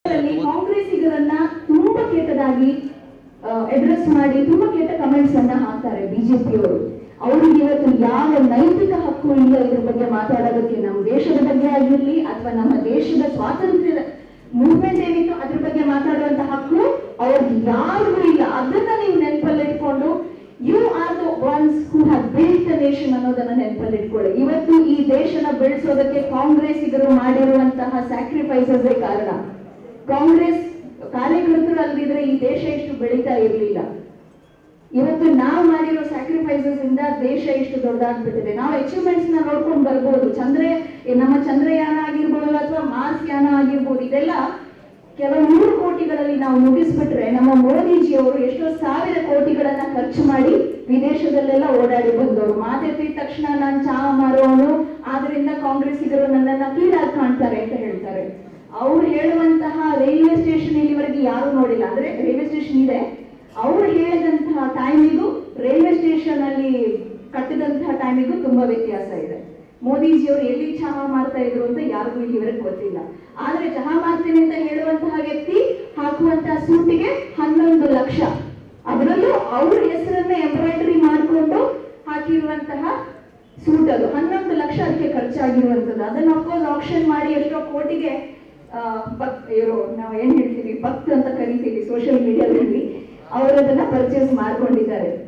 ಅಲ್ಲಿ ಕಾಂಗ್ರೆಸ್ಸಿಗರನ್ನ ತುಂಬಾ ಕೆಟ್ಟದಾಗಿ ಅಡ್ರೆಸ್ ಮಾಡಿ ತುಂಬಾ ಕೆಟ್ಟ ಕಮೆಂಟ್ಸ್ ಅನ್ನ ಹಾಕ್ತಾರೆ ಬಿಜೆಪಿಯವರು ಅವ್ರಿಗೆ ಇವತ್ತು ಯಾವ ನೈತಿಕ ಹಕ್ಕು ಇಲ್ಲ ಇದ್ರ ಬಗ್ಗೆ ಮಾತಾಡೋದಕ್ಕೆ ನಮ್ಮ ದೇಶದ ಬಗ್ಗೆ ಆಗಿರ್ಲಿ ಅಥವಾ ನಮ್ಮ ದೇಶದ ಸ್ವಾತಂತ್ರ್ಯದ ಮೂವ್ಮೆಂಟ್ ಏನಿತ್ತು ಅದ್ರ ಬಗ್ಗೆ ಮಾತಾಡುವಂತ ಹಕ್ಕು ಅವ್ರಿಗೆ ಯಾರಿಗೂ ಇಲ್ಲ ಅದನ್ನ ನೀವು ನೆನಪಲ್ಲಿ ಇಟ್ಕೊಂಡು you are the ones who have built the nation ಅನ್ನೋದನ್ನ ನೆನಪಲ್ಲಿ ಇಟ್ಕೊಳ್ಳಿ ಇವತ್ತು ಈ ದೇಶನ ಬೆಳೆಸೋದಕ್ಕೆ ಕಾಂಗ್ರೆಸ್ಸಿಗರು ಮಾಡಿರುವಂತಹ ಸ್ಯಾಕ್ರಿಫೈಸಸ್ ಕಾರಣ ಕಾಂಗ್ರೆಸ್ ಕಾರ್ಯಕರ್ತರು ಅಲ್ದಿದ್ರೆ ಈ ದೇಶ ಇಷ್ಟು ಬೆಳೀತಾ ಇರಲಿಲ್ಲ ಇವತ್ತು ನಾವು ಮಾಡಿರೋ ಸ್ಯಾಕ್ರಿಫೈಸಸ್ ಇಂದ ದೇಶ ಇಷ್ಟು ದೊಡ್ಡದಾಗ್ಬಿಟ್ಟಿದೆ ನಾವು ಅಚೀವ್ಮೆಂಟ್ಸ್ ನ ನೋಡ್ಕೊಂಡು ಬರ್ಬೋದು ಚಂದ್ರ ನಮ್ಮ ಚಂದ್ರಯಾನ ಆಗಿರ್ಬೋದು ಅಥವಾ ಮಾರ್ಸ್ ಯಾನ ಆಗಿರ್ಬೋದು ಇದೆಲ್ಲ ಕೆಲವು ನೂರು ಕೋಟಿಗಳಲ್ಲಿ ನಾವು ಮುಗಿಸ್ಬಿಟ್ರೆ ನಮ್ಮ ಮೋದಿಜಿಯವರು ಎಷ್ಟೋ ಸಾವಿರ ಕೋಟಿಗಳನ್ನ ಖರ್ಚು ಮಾಡಿ ವಿದೇಶದಲ್ಲೆಲ್ಲ ಓಡಾಡಿ ಬಂದವರು ಮಾತೆತ್ತಿದ ತಕ್ಷಣ ನಾನು ಚಾ ಮಾರುವವನು ಆದ್ರಿಂದ ಕಾಂಗ್ರೆಸ್ಸಿಗರು ನನ್ನನ್ನ ಕೀಳಾಗಿ ಕಾಣ್ತಾರೆ ಅಂತ ಹೇಳ್ತಾರೆ ಅವ್ರು ಹೇಳುವಂತಹ ರೈಲ್ವೆ ಸ್ಟೇಷನ್ ಇಲ್ಲಿವರೆಗೆ ಯಾರು ನೋಡಿಲ್ಲ ಅಂದ್ರೆ ರೈಲ್ವೆ ಸ್ಟೇಷನ್ ಇದೆ ಅವ್ರು ಹೇಳಿದಂತಹ ಟೈಮಿಗೂ ರೈಲ್ವೆ ಸ್ಟೇಷನ್ ಅಲ್ಲಿ ಕಟ್ಟಿದಂತಹ ಟೈಮಿಗೂ ತುಂಬಾ ವ್ಯತ್ಯಾಸ ಇದೆ ಮೋದಿಜಿಯವರು ಎಲ್ಲಿ ಚಹಾ ಮಾಡ್ತಾ ಇದ್ರು ಅಂತ ಯಾರಿಗೂ ಇಲ್ಲಿವರೆಗೆ ಗೊತ್ತಿಲ್ಲ ಆದ್ರೆ ಚಹಾ ಮಾಡ್ತೀನಿ ಅಂತ ಹೇಳುವಂತಹ ವ್ಯಕ್ತಿ ಹಾಕುವಂತಹ ಸೂಟಿಗೆ ಹನ್ನೊಂದು ಲಕ್ಷ ಅದರಲ್ಲೂ ಅವ್ರ ಹೆಸರನ್ನ ಎಂಬ್ರಾಯ್ಡರಿ ಮಾಡಿಕೊಂಡು ಹಾಕಿರುವಂತಹ ಸೂಟ್ ಅದು ಹನ್ನೊಂದು ಲಕ್ಷ ಅದಕ್ಕೆ ಖರ್ಚಾಗಿರುವಂತದ್ದು ಅದನ್ನ ಅಫ್ಕೋರ್ಸ್ ಆಪ್ಷನ್ ಮಾಡಿ ಎಷ್ಟೋ ಕೋಟಿಗೆ ಆ, ಭಕ್ ಇವರು ನಾವು ಏನ್ ಹೇಳ್ತೀವಿ ಭಕ್ತ್ ಅಂತ ಕರಿತೀವಿ ಸೋಷಿಯಲ್ ಮೀಡಿಯಾದಲ್ಲಿ ಅವರು ಅದನ್ನ ಪರ್ಚೇಸ್ ಮಾಡ್ಕೊಂಡಿದ್ದಾರೆ